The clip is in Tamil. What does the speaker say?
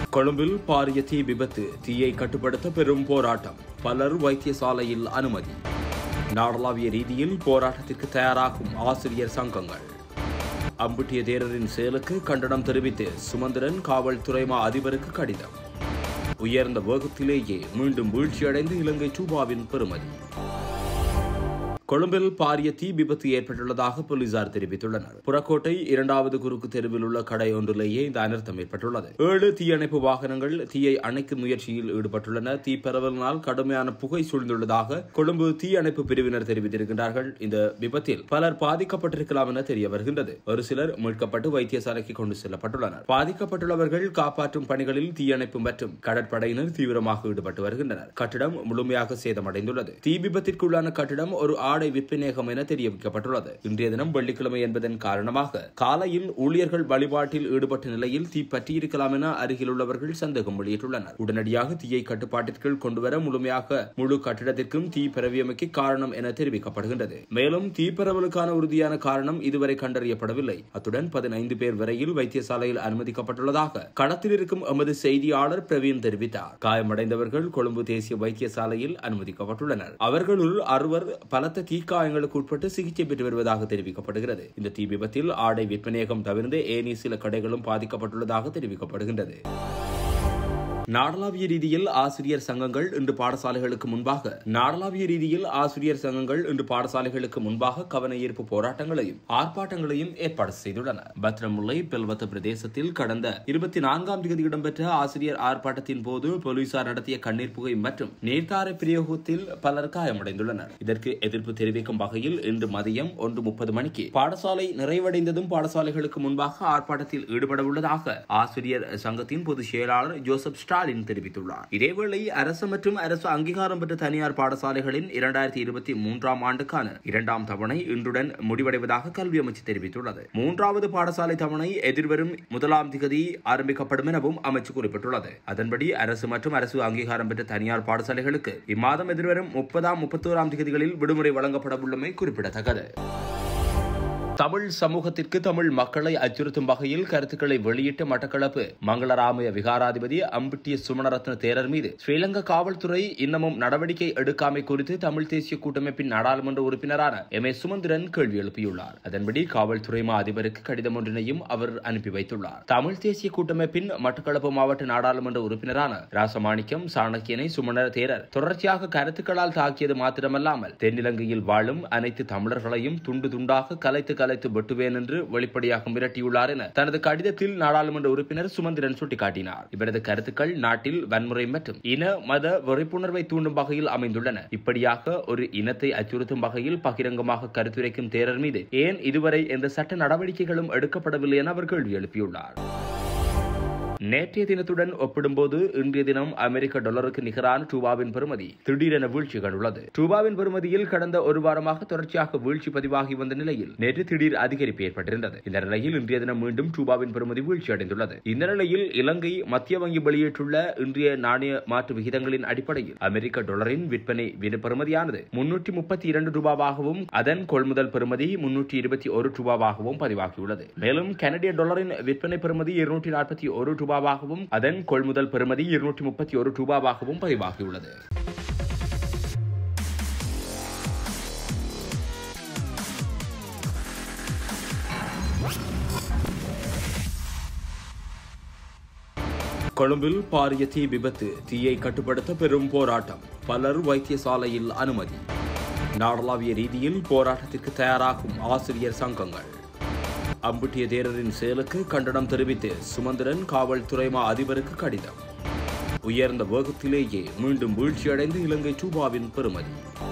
கொழும்பில் பாரிய தீ விபத்து தீயை கட்டுப்படுத்த பெரும் போராட்டம் பலர் வைத்தியசாலையில் அனுமதி நாடளாவிய ரீதியில் போராட்டத்திற்கு தயாராகும் ஆசிரியர் சங்கங்கள் அம்புட்டிய தேரரின் செயலுக்கு கண்டனம் தெரிவித்து சுமந்திரன் காவல்துறை மா அதிபருக்கு கடிதம் உயர்ந்த வேகத்திலேயே மீண்டும் வீழ்ச்சியடைந்து இலங்கை ரூபாவின் பெறுமதி கொழும்பில் பாரிய தீ விபத்து ஏற்பட்டுள்ளதாக போலீசார் தெரிவித்துள்ளனர் புறக்கோட்டை இரண்டாவது குறுக்கு தெருவில் உள்ள கடை ஒன்றிலேயே இந்த அனர்த்தம் ஏற்பட்டுள்ளது ஏழு தீயணைப்பு வாகனங்கள் தீயை அணைக்கும் முயற்சியில் ஈடுபட்டுள்ளன தீ பரவலினால் கடுமையான புகை சூழ்ந்துள்ளதாக கொழும்பு தீயணைப்பு பிரிவினர் தெரிவித்திருக்கின்றார்கள் இந்த விபத்தில் பலர் பாதிக்கப்பட்டிருக்கலாம் என தெரிய வருகின்றது ஒரு சிலர் மீட்கப்பட்டு வைத்தியசாலைக்கு கொண்டு செல்லப்பட்டுள்ளனர் பாதிக்கப்பட்டுள்ளவர்கள் காப்பாற்றும் பணிகளில் தீயணைப்பு மற்றும் கடற்படையினர் தீவிரமாக ஈடுபட்டு வருகின்றனர் கட்டிடம் முழுமையாக சேதமடைந்துள்ளது தீ விபத்திற்குள்ளான கட்டிடம் ஒரு ஆடை விற்பனேகம் என தெரிவிக்கப்பட்டுள்ளது இன்றைய தினம் வெள்ளிக்கிழமை என்பதன் காரணமாக காலையில் ஊழியர்கள் வழிபாட்டில் ஈடுபட்ட நிலையில் தீ பற்றியிருக்கலாம் என அருகில் உள்ளவர்கள் சந்தேகம் வெளியிட்டுள்ளனர் உடனடியாக தீயை கட்டுப்பாட்டிற்குள் கொண்டுவர முழுமையாக முழு கட்டிடத்திற்கும் தீ பரவியமைக்கு காரணம் என தெரிவிக்கப்படுகின்றது மேலும் தீ பரவலுக்கான உறுதியான காரணம் இதுவரை கண்டறியப்படவில்லை அத்துடன் பதினைந்து பேர் வரையில் வைத்தியசாலையில் அனுமதிக்கப்பட்டுள்ளதாக களத்தில் இருக்கும் எமது செய்தியாளர் பிரவீன் தெரிவித்தார் காயமடைந்தவர்கள் கொழும்பு தேசிய வைத்தியசாலையில் அனுமதிக்கப்பட்டுள்ளனர் அவர்களுள் அறுவர் பலத்த தீக்காயங்களுக்கு உட்பட்டு சிகிச்சை பெற்று வருவதாக தெரிவிக்கப்படுகிறது இந்த தீ விபத்தில் ஆடை விற்பனையகம் தவிர்த்து ஏனி சில கடைகளும் பாதிக்கப்பட்டுள்ளதாக தெரிவிக்கப்படுகின்றது நாடளாவிய ரீதியில் ஆசிரியர் சங்கங்கள் இன்று பாடசாலைகளுக்கு முன்பாக நாடளாவிய ரீதியில் ஆசிரியர் சங்கங்கள் இன்று பாடசாலைகளுக்கு முன்பாக கவன ஈர்ப்பு போராட்டங்களையும் ஆர்ப்பாட்டங்களையும் ஏற்பாடு செய்துள்ளன பத்ரமுல்லை பெல்வத்த பிரதேசத்தில் கடந்த இருபத்தி நான்காம் தேதி இடம்பெற்ற ஆசிரியர் ஆர்ப்பாட்டத்தின் போது போலீசார் நடத்திய கண்ணீர் புகை மற்றும் நீர்த்தார பிரயோகத்தில் பலர் காயமடைந்துள்ளனர் இதற்கு எதிர்ப்பு தெரிவிக்கும் வகையில் இன்று மதியம் ஒன்று முப்பது மணிக்கு பாடசாலை நிறைவடைந்ததும் பாடசாலைகளுக்கு முன்பாக ஆர்ப்பாட்டத்தில் ஈடுபட உள்ளதாக ஆசிரியர் சங்கத்தின் பொதுச் செயலாளர் ஜோசப் ஸ்டாலின் தெரிவித்துள்ளார் இதேவேளை அரசு மற்றும் அரசு அங்கீகாரம் பெற்ற தனியார் பாடசாலைகளின் இரண்டாயிரத்தி இருபத்தி மூன்றாம் ஆண்டுக்கான இரண்டாம் தவணை இன்றுடன் முடிவடைவதாக கல்வி அமைச்சு தெரிவித்துள்ளது மூன்றாவது பாடசாலை தவணை எதிர்வரும் முதலாம் திகதி ஆரம்பிக்கப்படும் எனவும் அமைச்சு குறிப்பிட்டுள்ளது அதன்படி அரசு மற்றும் அரசு அங்கீகாரம் பெற்ற தனியார் பாடசாலைகளுக்கு இம்மாதம் எதிர்வரும் முப்பதாம் முப்பத்தோராம் திகதிகளில் விடுமுறை வழங்கப்பட உள்ளமை குறிப்பிடத்தக்கது தமிழ் சமூகத்திற்கு தமிழ் மக்களை அச்சுறுத்தும் வகையில் கருத்துக்களை வெளியிட்ட மட்டக்களப்பு மங்களராமய விகாராதிபதி அம்பிட்டிய சுமணரத்ன தேரர் மீது ஸ்ரீலங்கா காவல்துறை இன்னமும் நடவடிக்கை எடுக்காமை குறித்து தமிழ் தேசிய கூட்டமைப்பின் நாடாளுமன்ற உறுப்பினரான எம் ஏ சுமந்திரன் கேள்வி எழுப்பியுள்ளார் அதன்படி காவல்துறை மா அதிபருக்கு கடிதம் ஒன்றினையும் அவர் அனுப்பி வைத்துள்ளார் தமிழ் தேசிய கூட்டமைப்பின் மட்டக்களப்பு மாவட்ட நாடாளுமன்ற உறுப்பினரான ராசமாணிக்கம் சாணக்கியனை சுமணர் தேரர் தொடர்ச்சியாக கருத்துக்களால் தாக்கியது மாத்திரமல்லாமல் தென்னிலங்கையில் வாழும் அனைத்து தமிழர்களையும் துண்டு துண்டாக கலைத்து கலைத்து வெட்டுவேன் என்று வெளிப்படையாக மிரட்டியுள்ளார் என தனது கடிதத்தில் நாடாளுமன்ற உறுப்பினர் சுமந்திரன் சுட்டிக்காட்டினார் இவரது கருத்துக்கள் நாட்டில் வன்முறை மற்றும் இன மத வெறுப்புணர்வை தூண்டும் வகையில் அமைந்துள்ளன இப்படியாக ஒரு இனத்தை அச்சுறுத்தும் வகையில் பகிரங்கமாக கருத்துரைக்கும் தேரர் மீது ஏன் இதுவரை எந்த சட்ட நடவடிக்கைகளும் எடுக்கப்படவில்லை என அவர் கேள்வி எழுப்பியுள்ளார் நேற்றைய தினத்துடன் ஒப்பிடும்போது இன்றைய தினம் அமெரிக்க டாலருக்கு நிகரான ரூபாவின் பெறுமதி திடீரென வீழ்ச்சி கண்டுள்ளது ரூபாவின் பெறுமதியில் கடந்த ஒரு வாரமாக தொடர்ச்சியாக வீழ்ச்சி பதிவாகி வந்த நிலையில் நேற்று திடீர் அதிகரிப்பு ஏற்பட்டிருந்தது இந்த நிலையில் இன்றைய தினம் மீண்டும் ரூபாவின் பெறுமதி வீழ்ச்சி அடைந்துள்ளது இந்த நிலையில் இலங்கை மத்திய வங்கி வெளியிட்டுள்ள இன்றைய நாணய மாற்று விகிதங்களின் அடிப்படையில் அமெரிக்க டாலரின் விற்பனை பெறுமதியானது முன்னூற்றி முப்பத்தி இரண்டு ரூபாவாகவும் அதன் கொள்முதல் பெறுமதி முன்னூற்றி இருபத்தி ஒரு ரூபாவாகவும் பதிவாகியுள்ளது மேலும் கனடிய டாலரின் விற்பனை பெறுமதி இருநூற்றி நாற்பத்தி ஒரு ரூபாவாகவும் அதன் கொள்முதல் பெறுமதி இருநூற்றி முப்பத்தி ஒரு ரூபாவாகவும் பதிவாகியுள்ளது கொழும்பில் பாரிய தீ விபத்து தீயை கட்டுப்படுத்த பெரும் போராட்டம் பலர் வைத்தியசாலையில் அனுமதி நாடளாவிய ரீதியில் போராட்டத்திற்கு தயாராகும் ஆசிரியர் சங்கங்கள் அம்புட்டிய தேரரின் செயலுக்கு கண்டனம் தெரிவித்து சுமந்திரன் காவல்துறை மா அதிபருக்கு கடிதம் உயர்ந்த வேகத்திலேயே மீண்டும் வீழ்ச்சியடைந்து இலங்கை ரூபாவின் பெறுமதி